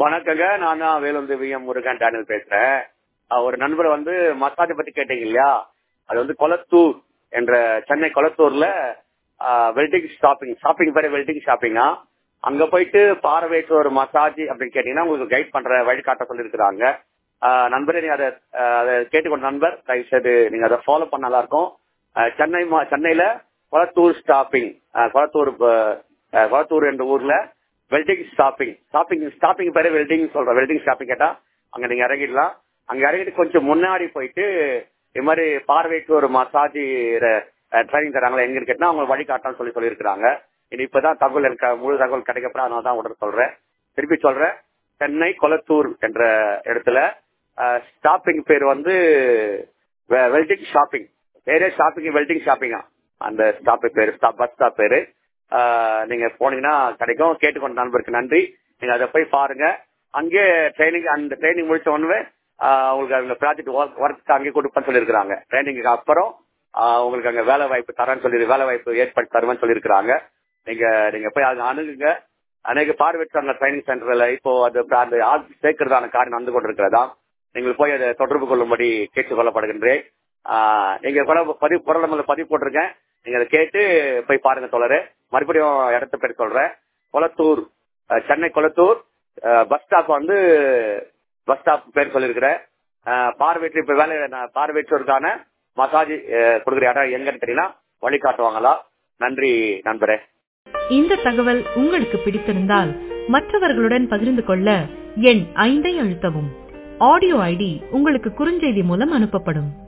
வணக்கங்க நான் தான் வேலுந்து வி எம் முருகன் டேனியல் பேசுறேன் அஹ் ஒரு நண்பர் வந்து மசாஜ் பத்தி கேட்டீங்க இல்லையா அது வந்து கொளத்தூர் என்ற சென்னை கொளத்தூர்ல வெல்டிங் ஷாப்பிங் ஷாப்பிங் பேரு வெல்டிங் ஷாப்பிங்கா அங்க போயிட்டு பார்வைக்கு ஒரு மசாஜ் அப்படின்னு கேட்டீங்கன்னா உங்களுக்கு கைட் பண்ற வழிகாட்ட சொல்லியிருக்கிறாங்க அஹ் நண்பரே நீங்க அதை அஹ் அதை கேட்டுக்கொண்ட நண்பர் தயவு செய்து நீங்க அதை ஃபாலோ பண்ண நல்லா இருக்கும் அஹ் சென்னை மா- சென்னையில கொளத்தூர் ஸ்டாப்பிங் கொளத்தூர் அஹ் கொளத்தூர் என்ற ஊர்ல வெல்டிங் ஸ்டாப்பிங் ஸ்டாப்பிங் ஸ்டாப்பிங் பேரு வெல்டிங் சொல்றேன் வெல்டிங் ஸ்டாப்பிங் கேட்டா அங்க நீங்க இறங்கிடலாம் அங்க இறங்கிட்டு கொஞ்சம் முன்னாடி போயிட்டு இது மாதிரி பார்வைக்கு ஒரு மசாஜ் ட்ரைனிங் தராங்களா எங்க கேட்டா அவங்க வழிகாட்டான்னு சொல்லி சொல்லியிருக்கிறாங்க இனி இப்பதான் தகவல் இருக்க முழு தகவல் கிடைக்கப்பட அதனால தான் உடனே சொல்றேன் திருப்பி சொல்றேன் சென்னை கொளத்தூர் என்ற இடத்துல ஸ்டாப்பிங் பேர் வந்து வெல்டிங் ஷாப்பிங் பேரே ஷாப்பிங் வெல்டிங் ஷாப்பிங்கா அந்த ஸ்டாப் பேரு ஸ்டாப் பஸ் ஸ்டாப் பேரு ஆஹ் நீங்க போனீங்கன்னா கிடைக்கும் கேட்டுக்கொண்ட நண்பருக்கு நன்றி நீங்க அதை போய் பாருங்க அங்கே ட்ரைனிங் அந்த ட்ரைனிங் முடிச்ச உடனே ஆஹ் உங்களுக்கு அங்க ப்ராஜெக்ட் ஒர்க் அங்கே கொடுப்பேன்னு சொல்லியிருக்கிறாங்க ட்ரைனிங்க்கு அப்புறம் ஆஹ் உங்களுக்கு அங்க வேலை வாய்ப்பு தரேன்னு சொல்லி வேலை வாய்ப்பு ஏற்படுத்தி தருவேன்னு சொல்லியிருக்கிறாங்க நீங்க நீங்க போய் அங்க அணுகுங்க அநேக பார்வையற்ற ட்ரைனிங் சென்டர்ல இப்போ அது அந்த ஆள் சேர்க்கறதான காரியம் நடந்து கொண்டிருக்கிறதா நீங்கள் போய் அதை தொடர்பு கொள்ளும்படி கேட்டுக் கொள்ளப்படுகின்றேன் ஆஹ் நீங்க கூட பதிவு பொருள் பதிவு போட்டிருக்கேன் நீங்க அதை கேட்டு போய் பாருங்க தோழரு மறுபடியும் இடத்த பேர் சொல்றேன் கொளத்தூர் அஹ், சென்னை கொளத்தூர் பஸ் ஸ்டாப் வந்து பஸ் ஸ்டாப் பேர் சொல்லியிருக்கிறேன் அஹ், பார்வையற்ற இப்ப வேலை நான் பார்வையற்றோருக்கான மசாஜ் அஹ், கொடுக்குற இடம் எங்கன்னு தெரியல வழிகாட்டுவாங்களா நன்றி நண்பரே இந்த தகவல் உங்களுக்கு பிடித்திருந்தால் மற்றவர்களுடன் பகிர்ந்து கொள்ள எண் ஐந்தை அழுத்தவும் ஆடியோ ஐடி உங்களுக்கு குறுஞ்செய்தி மூலம் அனுப்பப்படும்